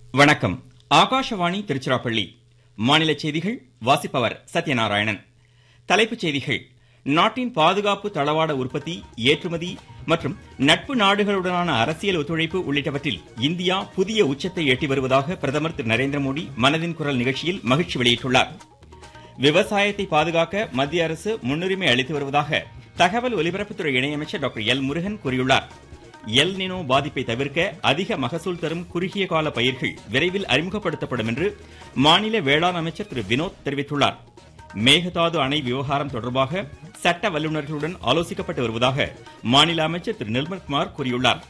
வணக்கம் ஆகாஷவாணி திருச்சிராப்பள்ளி மாநில செய்திகள் வாசிப்பவர் சத்யநாராயணன் தலைப்புச் செய்திகள் நாட்டின் பாதுகாப்பு தளவாட உற்பத்தி ஏற்றுமதி மற்றும் நட்பு நாடுகளுடனான அரசியல் ஒத்துழைப்பு உள்ளிட்டவற்றில் இந்தியா புதிய உச்சத்தை எட்டி வருவதாக பிரதமர் திரு நரேந்திர மோடி மனதின் குரல் நிகழ்ச்சியில் மகிழ்ச்சி வெளியிட்டுள்ளார் விவசாயத்தை பாதுகாக்க மத்திய அரசு முன்னுரிமை அளித்து வருவதாக தகவல் ஒலிபரப்புத்துறை இணையமைச்சர் டாக்டர் எல் முருகன் கூறியுள்ளார் எல் நினோ பாதிப்பை தவிர்க்க அதிக மகசூல் தரும் குறுகிய கால பயிர்கள் விரைவில் அறிமுகப்படுத்தப்படும் என்று மாநில வேளாண் அமைச்சர் திரு வினோத் தெரிவித்துள்ளார் மேகதாது அணை விவகாரம் தொடர்பாக சட்ட வல்லுநர்களுடன் ஆலோசிக்கப்பட்டு வருவதாக மாநில அமைச்சர் திரு நிர்மல்குமார் கூறியுள்ளார்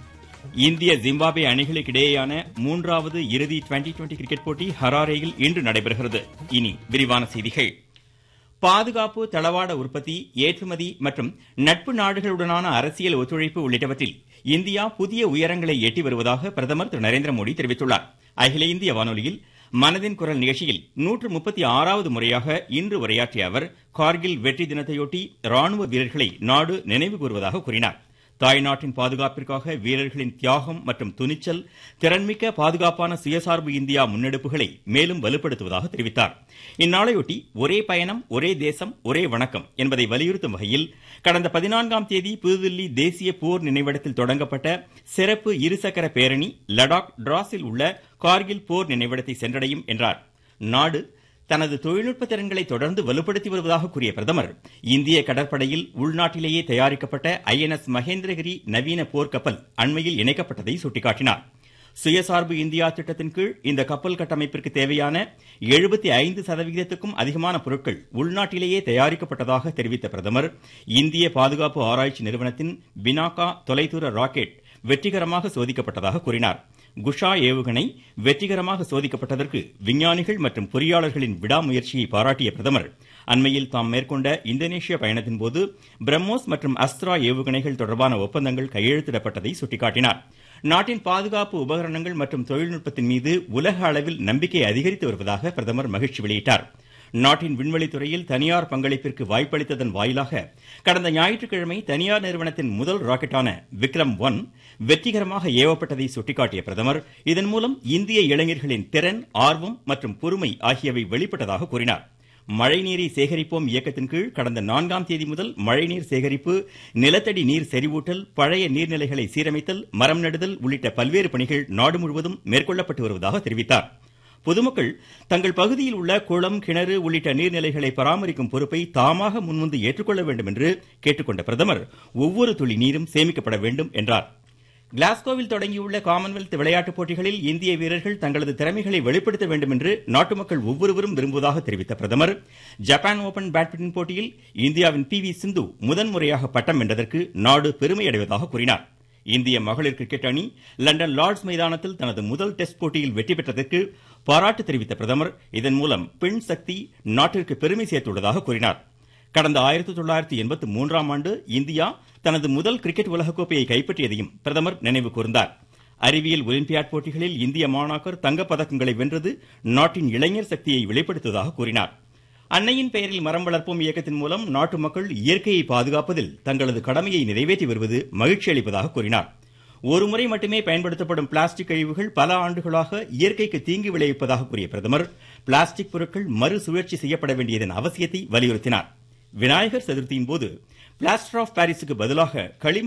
இந்திய ஜிம்பாப்வே அணிகளுக்கிடையேயான மூன்றாவது இறுதி டுவெண்டி டுவெண்டி கிரிக்கெட் போட்டி ஹராரேயில் இன்று நடைபெறுகிறது இனி விரிவான செய்திகள் பாதுகாப்பு தளவாட உற்பத்தி ஏற்றுமதி மற்றும் நட்பு நாடுகளுடனான அரசியல் ஒத்துழைப்பு உள்ளிட்டவற்றில் இந்தியா புதிய உயரங்களை எட்டி வருவதாக பிரதமர் திரு நரேந்திர மோடி தெரிவித்துள்ளார் அகில இந்திய வானொலியில் மனதின் குரல் நிகழ்ச்சியில் நூற்று முப்பத்தி ஆறாவது முறையாக இன்று உரையாற்றிய அவர் கார்கில் வெற்றி தினத்தையொட்டி ராணுவ வீரர்களை நாடு நினைவு கூறுவதாக கூறினார் தாய்நாட்டின் பாதுகாப்பிற்காக வீரர்களின் தியாகம் மற்றும் துணிச்சல் திறன்மிக்க பாதுகாப்பான சுயசார்பு இந்தியா முன்னெடுப்புகளை மேலும் வலுப்படுத்துவதாக தெரிவித்தார் இந்நாளையொட்டி ஒரே பயணம் ஒரே தேசம் ஒரே வணக்கம் என்பதை வலியுறுத்தும் வகையில் கடந்த பதினான்காம் தேதி புதுதில்லி தேசிய போர் நினைவிடத்தில் தொடங்கப்பட்ட சிறப்பு இருசக்கர பேரணி லடாக் டிராஸில் உள்ள கார்கில் போர் நினைவிடத்தை சென்றடையும் என்றார் நாடு தனது தொழில்நுட்ப திறன்களை தொடர்ந்து வலுப்படுத்தி வருவதாக கூறிய பிரதமர் இந்திய கடற்படையில் உள்நாட்டிலேயே தயாரிக்கப்பட்ட ஐஎன்எஸ் மகேந்திரகிரி நவீன போர்க்கப்பல் அண்மையில் இணைக்கப்பட்டதை சுட்டிக்காட்டினார் சுயசார்பு இந்தியா திட்டத்தின் கீழ் இந்த கப்பல் கட்டமைப்பிற்கு தேவையான எழுபத்தி ஐந்து சதவிகிதத்துக்கும் அதிகமான பொருட்கள் உள்நாட்டிலேயே தயாரிக்கப்பட்டதாக தெரிவித்த பிரதமர் இந்திய பாதுகாப்பு ஆராய்ச்சி நிறுவனத்தின் பினாகா தொலைதூர ராக்கெட் வெற்றிகரமாக சோதிக்கப்பட்டதாக கூறினார் குஷா ஏவுகணை வெற்றிகரமாக சோதிக்கப்பட்டதற்கு விஞ்ஞானிகள் மற்றும் பொறியாளர்களின் விடாமுயற்சியை பாராட்டிய பிரதமர் அண்மையில் தாம் மேற்கொண்ட இந்தோனேஷிய பயணத்தின் போது பிரம்மோஸ் மற்றும் அஸ்த்ரா ஏவுகணைகள் தொடர்பான ஒப்பந்தங்கள் கையெழுத்திடப்பட்டதை சுட்டிக்காட்டினார் நாட்டின் பாதுகாப்பு உபகரணங்கள் மற்றும் தொழில்நுட்பத்தின் மீது உலக அளவில் நம்பிக்கை அதிகரித்து வருவதாக பிரதமர் மகிழ்ச்சி வெளியிட்டார் நாட்டின் விண்வெளி துறையில் தனியார் பங்களிப்பிற்கு வாய்ப்பளித்ததன் வாயிலாக கடந்த ஞாயிற்றுக்கிழமை தனியார் நிறுவனத்தின் முதல் ராக்கெட்டான விக்ரம் ஒன் வெற்றிகரமாக ஏவப்பட்டதை சுட்டிக்காட்டிய பிரதமர் இதன் மூலம் இந்திய இளைஞர்களின் திறன் ஆர்வம் மற்றும் பொறுமை ஆகியவை வெளிப்பட்டதாக கூறினார் மழைநீரை சேகரிப்போம் இயக்கத்தின் கீழ் கடந்த நான்காம் தேதி முதல் மழைநீர் சேகரிப்பு நிலத்தடி நீர் செறிவூட்டல் பழைய நீர்நிலைகளை சீரமைத்தல் மரம் நடுதல் உள்ளிட்ட பல்வேறு பணிகள் நாடு முழுவதும் மேற்கொள்ளப்பட்டு வருவதாக தெரிவித்தார் பொதுமக்கள் தங்கள் பகுதியில் உள்ள குளம் கிணறு உள்ளிட்ட நீர்நிலைகளை பராமரிக்கும் பொறுப்பை தாமாக முன்வந்து ஏற்றுக்கொள்ள வேண்டும் என்று கேட்டுக்கொண்ட பிரதமர் ஒவ்வொரு துளி நீரும் சேமிக்கப்பட வேண்டும் என்றார் கிளாஸ்கோவில் தொடங்கியுள்ள காமன்வெல்த் விளையாட்டுப் போட்டிகளில் இந்திய வீரர்கள் தங்களது திறமைகளை வெளிப்படுத்த வேண்டும் என்று நாட்டு மக்கள் ஒவ்வொருவரும் விரும்புவதாக தெரிவித்த பிரதமர் ஜப்பான் ஓபன் பேட்மிண்டன் போட்டியில் இந்தியாவின் பி வி சிந்து முதன்முறையாக பட்டம் வென்றதற்கு நாடு பெருமை அடைவதாக கூறினார் இந்திய மகளிர் கிரிக்கெட் அணி லண்டன் லார்ட்ஸ் மைதானத்தில் தனது முதல் டெஸ்ட் போட்டியில் வெற்றி பெற்றதற்கு பாராட்டு தெரிவித்த பிரதமர் இதன் மூலம் பெண் சக்தி நாட்டிற்கு பெருமை சேர்த்துள்ளதாக கூறினார் கடந்த ஆயிரத்தி தொள்ளாயிரத்தி எண்பத்தி மூன்றாம் ஆண்டு இந்தியா தனது முதல் கிரிக்கெட் உலகக்கோப்பையை கைப்பற்றியதையும் பிரதமர் நினைவு கூர்ந்தார் அறிவியல் ஒலிம்பியாட் போட்டிகளில் இந்திய மாணாக்கர் தங்கப் பதக்கங்களை வென்றது நாட்டின் இளைஞர் சக்தியை வெளிப்படுத்துவதாக கூறினார் அன்னையின் பெயரில் மரம் வளர்ப்போம் இயக்கத்தின் மூலம் நாட்டு மக்கள் இயற்கையை பாதுகாப்பதில் தங்களது கடமையை நிறைவேற்றி வருவது மகிழ்ச்சி அளிப்பதாக கூறினார் ஒருமுறை மட்டுமே பயன்படுத்தப்படும் பிளாஸ்டிக் கழிவுகள் பல ஆண்டுகளாக இயற்கைக்கு தீங்கு விளைவிப்பதாக கூறிய பிரதமர் பிளாஸ்டிக் பொருட்கள் மறுசுழற்சி செய்யப்பட வேண்டியதன் அவசியத்தை வலியுறுத்தினார் விநாயகர் சதுர்த்தியின் போது பிளாஸ்டர் ஆஃப் பாரிஸுக்கு பதிலாக களி